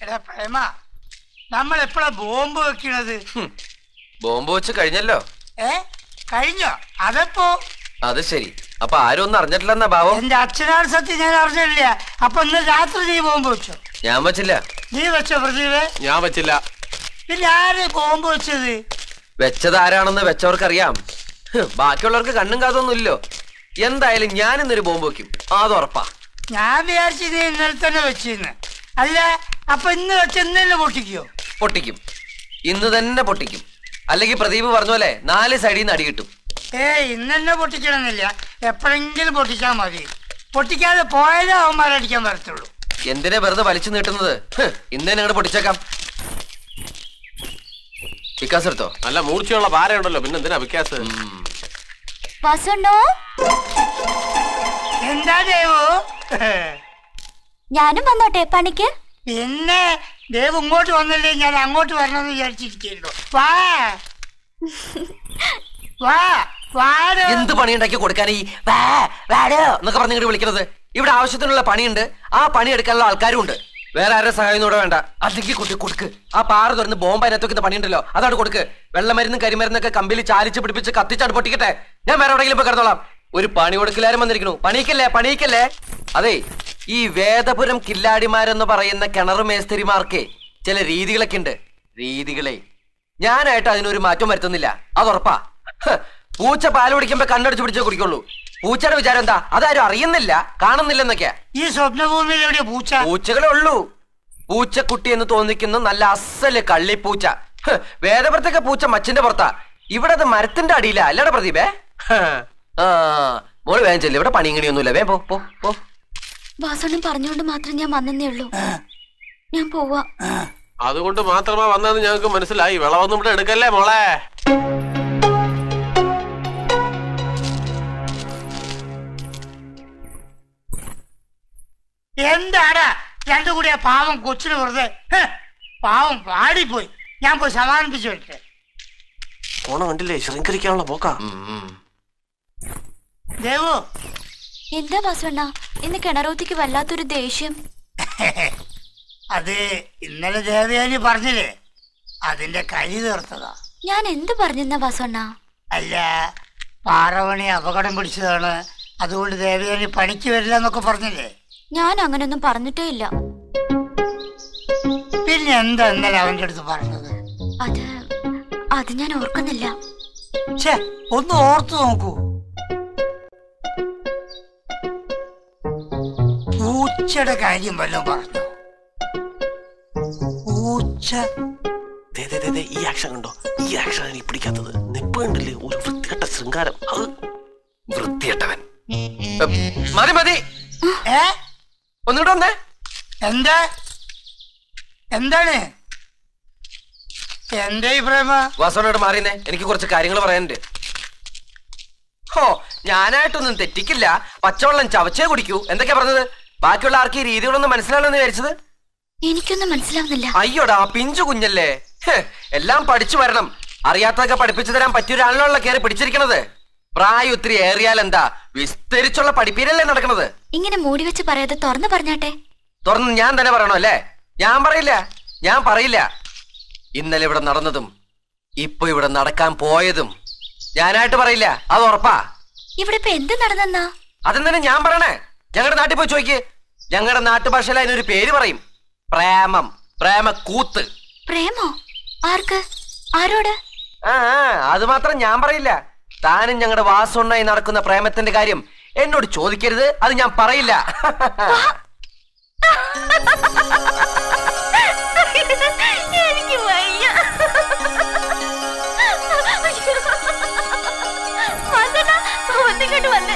എടാ പ്രേമ നമ്മൾ എപ്പോഴാ ബോംബ് വെക്കണത് ബോംബ് വെച്ച് കഴിഞ്ഞല്ലോ ഏ കഴിഞ്ഞോ അതെപ്പോ അത് ശരി അപ്പൊ ആരും ഒന്നും അറിഞ്ഞിട്ടില്ലെന്നാ ഭാവം എന്റെ അച്ഛനാണ് സത്യം ഞാൻ അറിഞ്ഞില്ല അപ്പൊ ഇന്ന് രാത്രി നീ ബോംബ് വെച്ചോ ഞാൻ വെച്ചില്ല നീ വെച്ചോ പ്രദീപ് ഞാൻ വെച്ചില്ല പിന്നെ ആര് ബോംബ് വെച്ചത് വെച്ചത് ആരാണെന്ന് വെച്ചവർക്കറിയാം ഹ്, ബാക്കിയുള്ളവർക്ക് കണ്ണും കാതൊന്നും ഇല്ലോ എന്തായാലും ഞാൻ ഇന്നൊരു ബോംബ് വെക്കും അത് ഉറപ്പാ ഞാൻ വിചാരിച്ചു നീ ഇന്നലെ തന്നെ വെച്ചിന്ന് അല്ല അപ്പൊ ഇന്ന് വെച്ച് ഇന്നലെ പൊട്ടിക്കോ പൊട്ടിക്കും ഇന്ന് തന്നെ പൊട്ടിക്കും അല്ലെങ്കിൽ പ്രദീപ് പറഞ്ഞ പോലെ നാല് സൈഡിൽ നിന്ന് അടി കിട്ടും ഏ ഇന്നെന്നെ പൊട്ടിക്കണമെന്നില്ല എപ്പോഴെങ്കിലും പൊട്ടിച്ചാൽ മതി പൊട്ടിക്കാതെ പോയാലേ അവന്മാരടിക്കാൻ വരത്തുള്ളൂ എന്തിനാ വെറുതെ വലിച്ചു നീട്ടുന്നത് ഹ്, ഇന്ന് തന്നെ അങ്ങോട്ട് പൊട്ടിച്ചേക്കാം വികാസ് എടുത്തോ നല്ല മൂർച്ചയുള്ള പാരയുണ്ടല്ലോ പിന്നെ എന്തിനാ വിക്കാസ് വാസുണ്ണോ എന്താ ദേവു ഞാനും വന്നോട്ടെ പണിക്ക് പിന്നെ ദേവ് ഇങ്ങോട്ട് വന്നില്ലേ ഞാൻ അങ്ങോട്ട് വരണമെന്ന് വിചാരിച്ചിരിക്കുന്നു വാ വാ വാടോ എന്ത് പണിയുണ്ടാക്കി കൊടുക്കാൻ ഈ വാ, വാടോ എന്നൊക്കെ പറഞ്ഞ് ഇങ്ങോട്ട് വിളിക്കുന്നത് ഇവിടെ ആവശ്യത്തിനുള്ള പണിയുണ്ട് ആ പണി എടുക്കാനുള്ള ആൾക്കാരും ഉണ്ട് വേറെ ആരുടെ സഹായം കൂടെ വേണ്ട അല്ലെങ്കിൽ കുട്ടി കൊടുക്ക് ആ പാറ തുറന്ന് ബോംബ് അതിനകത്ത് വെക്കുന്ന പണിയുണ്ടല്ലോ അതാണ് കൊടുക്ക് വെള്ളമരുന്നും കരിമരുന്നൊക്കെ കമ്പിൽ ചാലിച്ച് പിടിപ്പിച്ച് കത്തിച്ചാണ് പൊട്ടിക്കട്ടെ ഞാൻ വേറെ എവിടെയെങ്കിലും പോയി കിടന്നോളാം ഒരു പണി കൊടുക്കലാരും വന്നിരിക്കണു പണിക്കല്ലേ പണിക്കല്ലേ അതെ ഈ വേദപുരം കില്ലാടിമാരെന്ന് പറയുന്ന കിണർ മേസ്തിരിമാർക്ക് ചില രീതികളൊക്കെ ഉണ്ട് രീതികളെ ഞാനായിട്ട് അതിനൊരു മാറ്റം വരുത്തുന്നില്ല അതുറപ്പാ ഹ്, പൂച്ച പാല് കുടിക്കുമ്പോ കണ്ണടിച്ച് പിടിച്ചേ കുടിക്കുള്ളൂ പൂച്ചയുടെ വിചാരം എന്താ അതാരും അറിയുന്നില്ല കാണുന്നില്ലെന്നൊക്കെയാ ഈ സ്വപ്നഭൂമിയിൽ എവിടെയാ പൂച്ച പൂച്ചകളെ ഉള്ളൂ പൂച്ചക്കുട്ടി എന്ന് തോന്നിക്കുന്ന നല്ല അസല് കള്ളിപ്പൂച്ച ഹ്, വേദപുരത്തൊക്കെ പൂച്ച മച്ചിന്റെ പുറത്താ ഇവിടെ അത് മരത്തിന്റെ അടിയിലാ അല്ലടാ പ്രദീപേ ഹ്. ആ മോള് വേഗം ചെല്ലു ഇവിടെ പണി ഇങ്ങനെയൊന്നുമില്ല വേ പോ പോ പോ വാസുണ്ണൻ പറഞ്ഞുകൊണ്ട് മാത്രം ഞാൻ വന്നേ ഉള്ളൂ ഞാൻ പോവാ അതുകൊണ്ട് മാത്രമാ വന്നതെന്ന് ഞങ്ങൾക്ക് മനസ്സിലായി വിളവൊന്നും ഇവിടെ എടുക്കല്ലേ മോളെ എന്താടാ രണ്ടു കൂടി ആ പാവം കൊച്ചിന് വെറുതെ ഹ്, പാവം പാടിപ്പോയി ഞാൻ പോയി സമാധാനിപ്പിച്ചു വരട്ടെ പോണ കണ്ടില്ലേ ശൃംഖരിക്കാനുള്ള പോക്കാ ദേവു എന്താ വാസുണ്ണ ഇന്ന് കിണറൂത്തിക്ക് വല്ലാത്തൊരു ദേഷ്യം അത് ഇന്നലെ ദേവയാനി പറഞ്ഞില്ലേ അതിന്റെ കരി തീർത്തതാ ഞാൻ എന്ത് പറഞ്ഞെന്നാ വാസുണ്ണ അല്ല പാറവണി അപകടം പിടിച്ചതാണ് അതുകൊണ്ട് ദേവയാനി പണിക്ക് വരില്ല എന്നൊക്കെ പറഞ്ഞില്ലേ ഞാൻ അങ്ങനൊന്നും പറഞ്ഞിട്ടേ ഇല്ല പിന്നെ എന്താ ഇന്നലെ അവന്റെ അടുത്ത് പറഞ്ഞത് അത് അത് ഞാൻ ഓർക്കുന്നില്ല ഛേ ഒന്ന് ഓർത്തു നോക്കൂ പൂച്ചയുടെ കാര്യം വല്ലതും പറഞ്ഞു പൂച്ച ദേ, ദേ, ദേ, ദേ, ഈ ആക്ഷൻ കണ്ടോ ഈ ആക്ഷൻ എനിക്ക് പിടിക്കാത്തത് നെപ്പ് കണ്ടില്ലേ ഒരു വൃത്തികെട്ട ശൃംഗാരം അത് വൃത്തിയട്ടവൻ മതി മതി ഏ ഒന്നുകൂടെ വന്നേ എന്താ എന്താണ് എന്താ ഈ പ്രേമ വാസവനോട് മാറിയെന്നേ എനിക്ക് കുറച്ച് കാര്യങ്ങൾ പറയാനുണ്ട് ഹോ ഞാനായിട്ടൊന്നും തെറ്റിക്കില്ല പച്ചവെള്ളം ചവച്ചേ കുടിക്കൂ എന്തൊക്കെയാ പറഞ്ഞത് ബാക്കിയുള്ള ആർക്ക് ഈ രീതികളൊന്നും മനസ്സിലാണെന്ന് വിചാരിച്ചത് എനിക്കൊന്നും മനസ്സിലാവുന്നില്ല അയ്യോടാ പിഞ്ചു കുഞ്ഞല്ലേ ഹ്, എല്ലാം പഠിച്ചു വരണം അറിയാത്തതൊക്കെ പഠിപ്പിച്ചു തരാൻ പറ്റിയൊരാളിലുള്ള കയറി പിടിച്ചിരിക്കണത് പ്രായം ഒത്തിരി ഏറിയാൽ എന്താ വിസ്തരിച്ചുള്ള പഠിപ്പീരല്ലേ നടക്കണത് ഇങ്ങനെ മൂടി വെച്ച് പറയാതെ തുറന്നു പറഞ്ഞാട്ടെ തുറന്ന് ഞാൻ തന്നെ പറയണോ അല്ലേ ഞാൻ പറയില്ല ഞാൻ പറയില്ല ഇന്നലെ ഇവിടെ നടന്നതും ഇപ്പൊ ഇവിടെ നടക്കാൻ പോയതും ഞാനായിട്ട് പറയില്ല അത് ഉറപ്പാ ഇവിടെ ഇപ്പൊ എന്ത് നടന്നെന്നാ അതെന്തിനാ ഞാൻ പറയണേ ഞങ്ങളുടെ നാട്ടിൽ പോയി ചോദിക്ക് ഞങ്ങളുടെ നാട്ടുഭാഷയിൽ അതിനൊരു പേര് പറയും പ്രേമം പ്രേമ കൂത്ത് പ്രേമോ ആർക്ക് ആരോട് ആ ആ, അത് മാത്രം ഞാൻ പറയില്ല താനും ഞങ്ങളുടെ വാസുണ്ണായി നടക്കുന്ന പ്രേമത്തിന്റെ കാര്യം എന്നോട് ചോദിക്കരുത് അത് ഞാൻ പറയില്ല എനിക്ക് വയ്യ വാസന, ഒന്നിങ്ങോട്ട് വന്നേ.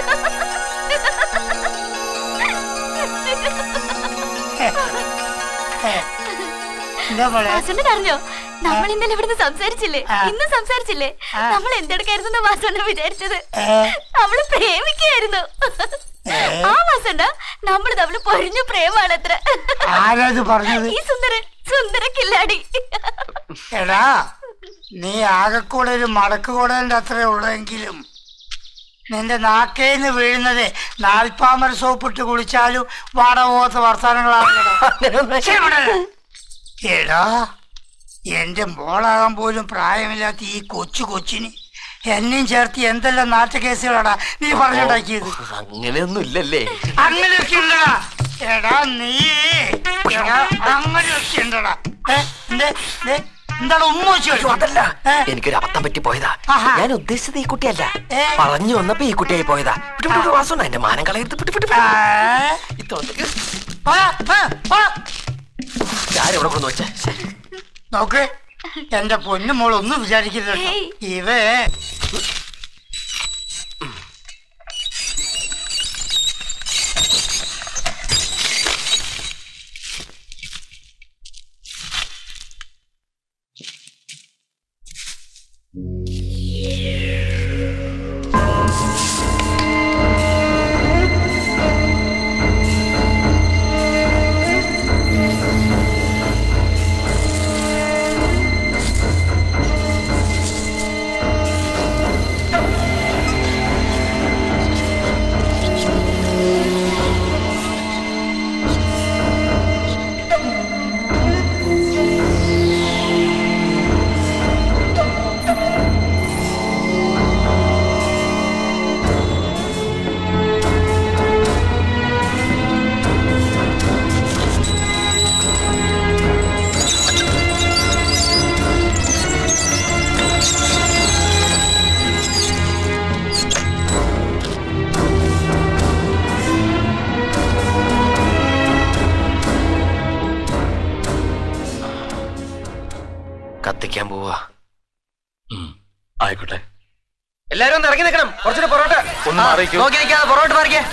എന്താ പോലെ വാസുണ്ണൻ അറിഞ്ഞോ നമ്മൾ ഇന്നലെ ഇവിടുന്ന് സംസാരിച്ചില്ലേ ആ. ഇന്ന് സംസാരിച്ചില്ലേ ആ. നമ്മൾ എന്തെടുക്കായിരുന്നു വാസുണ്ണ വിചാരിച്ചത് ഏ, നമ്മള് പ്രേമിക്കായിരുന്നു ആ വാസണ്ട നമ്മൾ തമ്മിൽ പൊഴിഞ്ഞ പ്രേമാണത്ര ആരാത് പറഞ്ഞത് ഈ സുന്ദരൻ സുന്ദര കില്ലാടി എടാ നീ ആകെക്കൂടെ ഒരു മടക്ക് കൂടേണ്ട അത്രേ ഉള്ളെങ്കിലും നിന്റെ നാക്കേന്ന് വീഴുന്നത് നാൽപ്പാമര സോപ്പിട്ട് കുളിച്ചാലും വാടപോകാത്ത വർത്തമാനങ്ങളാണല്ലോ ശ്ശെ, ഇവിടെ വരെ. എടാ എന്റെ മോളാകാൻ പോലും പ്രായമില്ലാത്ത ഈ കൊച്ചു കൊച്ചിന് എന്നെയും ചേർത്ത് എന്തെല്ലാം നാട്ടുകേസുകളാടാ നീ പറഞ്ഞുണ്ടാക്കിയത് അങ്ങനെയൊന്നും ഇല്ലല്ലേ അങ്ങനെയൊക്കെ ഉണ്ടടാ എടാ നീ എടാ അങ്ങനെയൊക്കെ ഉണ്ടടാ ഏ എന്തേ ദേ, എന്താണ് ഉമ്മ വെച്ച് അയ്യോ, അതല്ല ഏ? എനിക്കൊരു അബദ്ധം പറ്റി പോയതാ ആഹാ. ഞാൻ ഉദ്ദേശിച്ചത് ഈ കുട്ടിയല്ല ഏ? പറഞ്ഞു വന്നപ്പോ ഈ കുട്ടിയായി പോയതാ വിട്ടു, വിട്ടു, വിട്ടു, വാസുണ്ണ എന്റെ മാനം കളയരുത് വിട്ടു, വിട്ടു, ആ, വിട്ടു. ഇത്തോട്ട് ആ, ആ, ആ. ആരും ഇവിടെ കൊണ്ടു വെച്ചേ ശ്ശെ. നോക്ക് എന്റെ പൊന്നു മോൾ ഒന്നും വിചാരിക്കരുത് കേട്ടോ. ഹേയ്. ഇവേ കത്തിക്കാൻ പോവാ ആയിക്കോട്ടെ എല്ലാരും ഒന്ന് ഇറങ്ങി നിൽക്കണം കുറച്ചൊരു പൊറോട്ട ഒന്ന് ആ, മാറിക്കൂ. നോക്കി നിൽക്കാതെ പൊറോട്ട മാറിക്കേ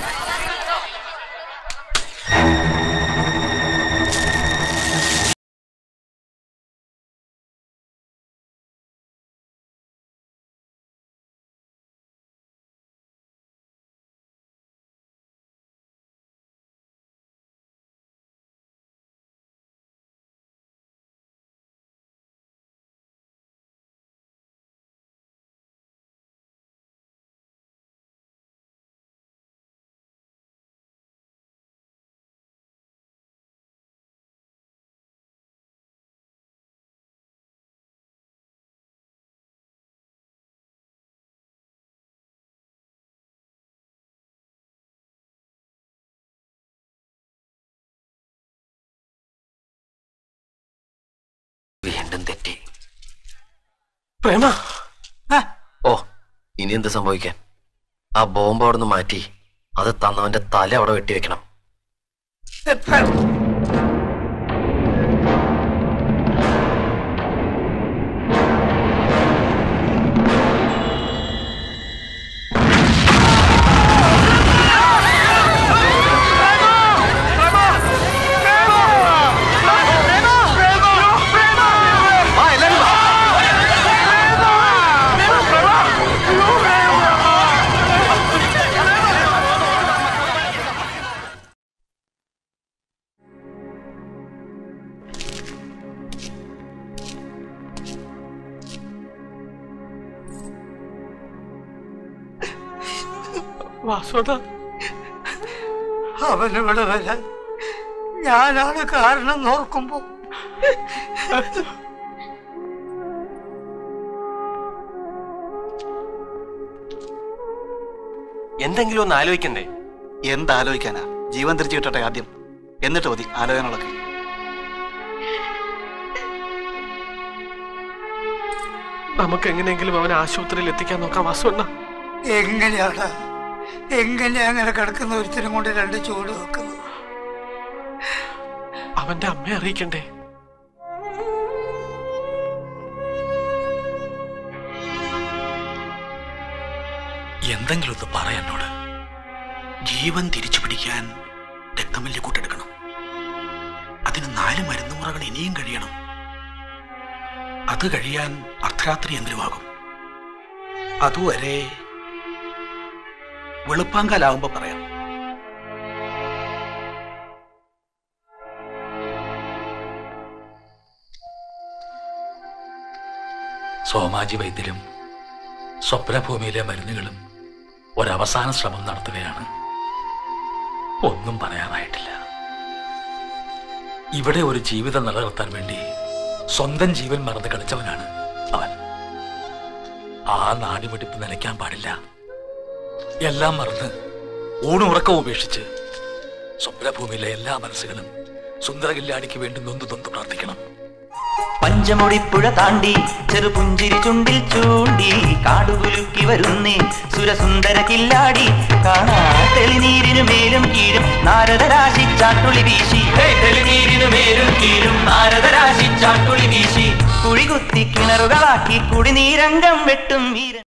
വീണ്ടും തെറ്റി പ്രേമ ആ, ഓ ഇനി എന്ത് സംഭവിക്കാൻ ആ ബോംബ് അവിടെ നിന്ന് മാറ്റി അത് തന്നവന്റെ തല അവിടെ വെട്ടിവെക്കണം വാ, എല്ലാരും വാ. വാസുദ അവനിവിടെ വരാൻ ഞാനാണ് കാരണം നോക്കുമ്പോ എന്തെങ്കിലും ഒന്ന് ആലോചിക്കണ്ടേ എന്താലോചിക്കാനാ ജീവൻ തിരിച്ചു കിട്ടട്ടെ ആദ്യം എന്നിട്ട് മതി ആലോചനകളൊക്കെ നമുക്ക് എങ്ങനെയെങ്കിലും അവനെ ആശുപത്രിയിൽ എത്തിക്കാൻ നോക്കാം വാസുണ്ണ എങ്ങനെയാണ് എങ്ങനെയാ അങ്ങനെ കിടക്കുന്ന ഒരുത്തിനും കൊണ്ട് രണ്ട് ചൂട് വെക്കുന്നത് അവന്റെ അമ്മയെ അറിയിക്കണ്ടേ എന്തെങ്കിലും ഒന്ന് പറ എന്നോട് ജീവൻ തിരിച്ചു പിടിക്കാൻ രക്തമല്യ കൂട്ടെടുക്കണം അതിന് നാല് മരുന്നുമുറകൾ ഇനിയും കഴിയണം അത് കഴിയാൻ അർദ്ധരാത്രി എങ്കിലും ആകും അതുവരെ വെളുപ്പാങ്കാലാവുമ്പോ പറയാം സോമാജി വൈദ്യരും സ്വപ്നഭൂമിയിലെ മരുന്നുകളും ഒരവസാന ശ്രമം നടത്തുകയാണ് ഒന്നും പറയാനായിട്ടില്ല ഇവിടെ ഒരു ജീവിതം നിലനിർത്താൻ വേണ്ടി സ്വന്തം ജീവൻ മറന്ന് കളിച്ചവനാണ് അവൻ ആ നാടിവെടിപ്പ് നിലയ്ക്കാൻ പാടില്ല എല്ലാം മറന്ന് ഊണുറക്കം ഉപേക്ഷിച്ച് സ്വപ്നഭൂമിയിലെ എല്ലാ മനസ്സുകളും സുന്ദരകില്ലാടിക്ക് വേണ്ടി നൊന്തു നൊന്ത് പ്രാർത്ഥിക്കണം പഞ്ചമുടിപ്പുഴ താണ്ടി ചെറുപുഞ്ചിരി ചുണ്ടിൽ ചൂണ്ടി കാടുകുലുക്കി വരുന്നേ സുരസുന്ദര കില്ലാടി കാണാ തെളിനീരിനു മേലും കീഴും നാരദരാശി ചാട്ടുളി വീശി തെളിനീരിനു മേലും കീഴും നാരദരാശി ചാട്ടുളി വീശി കുഴികുത്തി കിണറുകളാക്കി കുടിനീരംഗം വെട്ടും വീരൻ